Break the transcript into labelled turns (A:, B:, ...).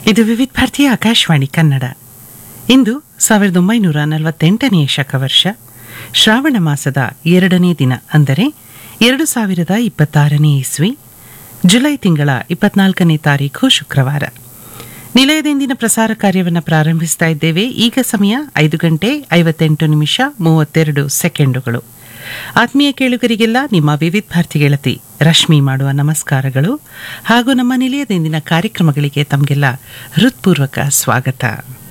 A: ಇದು ವಿವಿಧ ಭಾರತೀಯ ಆಕಾಶವಾಣಿ ಕನ್ನಡ ಇಂದು ಸಾವಿರದ ಒಂಬೈನೂರ ನಲವತ್ತೆಂಟನೆಯ ಶಕವರ್ಷ ಶ್ರಾವಣ ಮಾಸದ ಎರಡನೇ ದಿನ ಅಂದರೆ ಎರಡು ಸಾವಿರದ ಇಪ್ಪತ್ತಾರನೇ ಇಸ್ವಿ ಜುಲೈ ತಿಂಗಳ ಇಪ್ಪತ್ನಾಲ್ಕನೇ ತಾರೀಖು ಶುಕ್ರವಾರ ನಿಲಯದಿಂದಿನ ಪ್ರಸಾರ ಕಾರ್ಯವನ್ನು ಪ್ರಾರಂಭಿಸ್ತಾ ಇದ್ದೇವೆ ಈಗ ಸಮಯ ಐದು ಗಂಟೆ ಐವತ್ತೆಂಟು ನಿಮಿಷ ಮೂವತ್ತೆರಡು ಸೆಕೆಂಡುಗಳು ಆತ್ಮೀಯ ಕೇಳುಗರಿಗೆಲ್ಲ ನಿಮ್ಮ ವಿವಿಧ ಭಾರತಿ ಗೆಳತಿ ರಶ್ಮಿ ಮಾಡುವ ನಮಸ್ಕಾರಗಳು ಹಾಗೂ ನಮ್ಮ ನಿಲಯದಿಂದಿನ ಕಾರ್ಯಕ್ರಮಗಳಿಗೆ ತಮಗೆಲ್ಲ ಹೃತ್ಪೂರ್ವಕ ಸ್ವಾಗತ